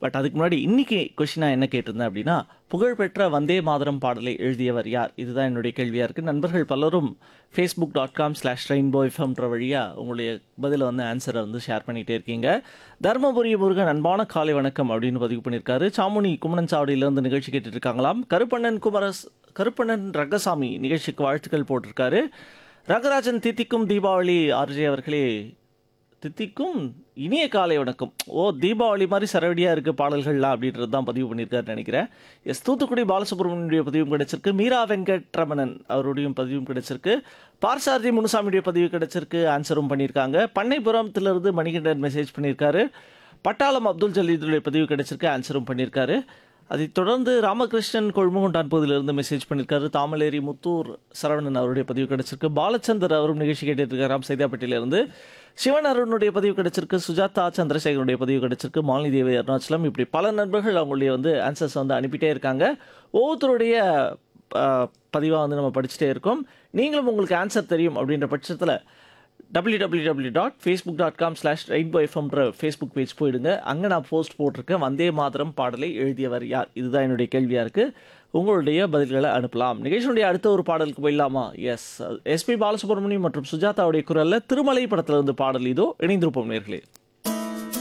but அதுக்கு முன்னாடி இன்னைக்கு கொஷினா என்ன கேட்டிருந்தேன் அப்படின்னா புகழ்பெற்ற வந்தே மாதரம் பாடலை எழுதியவர் யார் இதுதான் என்னுடைய கேள்வியாக இருக்குது நண்பர்கள் பலரும் Facebook dot com slash rainbow எஃப்எம்ன்ற வழியாக உங்களுடைய பதிலை வந்து ஆன்சரை வந்து ஷேர் பண்ணிகிட்டே இருக்கீங்க தர்மபுரி முருகன் அன்பான காலை வணக்கம் அப்படின்னு பதிவு பண்ணியிருக்காரு சாமுனி குமணன் சாவடியிலேருந்து நிகழ்ச்சி கேட்டுட்டு இருக்காங்களாம் கருப்பண்ணன் குமரஸ் கருப்பண்ணன் ரங்கசாமி நிகழ்ச்சிக்கு வாழ்த்துக்கள் போட்டிருக்காரு ரங்கராஜன் தித்திக்கும் தீபாவளி ஆர்ஜே அவர்களே தித்திக்கும் இனிய காலை வணக்கம் ஓ தீபாவளி மாதிரி சரவடியாக இருக்குது பாடல்கள்லாம் அப்படின்றது தான் பதிவு பண்ணியிருக்காருன்னு நினைக்கிறேன் எஸ் தூத்துக்குடி பாலசுப்ரமணியுடைய பதிவும் கிடைச்சிருக்கு மீரா வெங்கட்ரமணன் அவருடையும் பதிவும் கிடைச்சிருக்கு பார்சாரதி முனுசாமியுடைய பதிவு கிடைச்சிருக்கு ஆன்சரும் பண்ணியிருக்காங்க பண்ணைபுரத்திலிருந்து மணிகண்டன் மெசேஜ் பண்ணியிருக்காரு பட்டாளம் அப்துல் ஜலீதுடைய பதிவு கிடைச்சிருக்கு ஆன்சரும் பண்ணியிருக்காரு அதைத் தொடர்ந்து ராமகிருஷ்ணன் கொழுமுகுண்டான் பகுதியிலிருந்து மெசேஜ் பண்ணியிருக்காரு தாமலேரி முத்தூர் சரவணன் அவருடைய பதிவு கிடைச்சிருக்கு பாலச்சந்தர் அவரும் நிகழ்ச்சி கேட்டுட்டு இருக்காராம் சைதாப்பேட்டையிலிருந்து சிவன் அருணுடைய பதிவு கிடைச்சிருக்கு சுஜாதா சந்திரசேகரனுடைய பதிவு கிடைச்சிருக்கு மாலினி தேவி அருணாச்சலம் இப்படி பல நண்பர்கள் அவங்களுடைய வந்து ஆன்சர்ஸ் வந்து அனுப்பிட்டே இருக்காங்க ஒவ்வொருத்தருடைய பதிவாக வந்து நம்ம படிச்சுட்டே இருக்கோம் நீங்களும் உங்களுக்கு ஆன்சர் தெரியும் அப்படின்ற பட்சத்தில் W W W dot Facebook dot com slash rainbow எஃப்எம்ன்ற ஃபேஸ்புக் பேஜ் போயிடுங்க அங்கே நான் போஸ்ட் போட்டிருக்கேன் வந்தே மாதரம் பாடலை எழுதியவர் யார் இதுதான் என்னுடைய கேள்வியாக இருக்குது உங்களுடைய பதில்களை அனுப்பலாம் நிகழ்ச்சியுடைய அடுத்த ஒரு பாடலுக்கு போயிடலாமா எஸ் எஸ்பி பாலசுப்ரமணியம் மற்றும் சுஜாதாவுடைய குரலில் திருமலை படத்தில் இருந்து பாடல் இதோ இணைந்திருப்போம் நேர்களே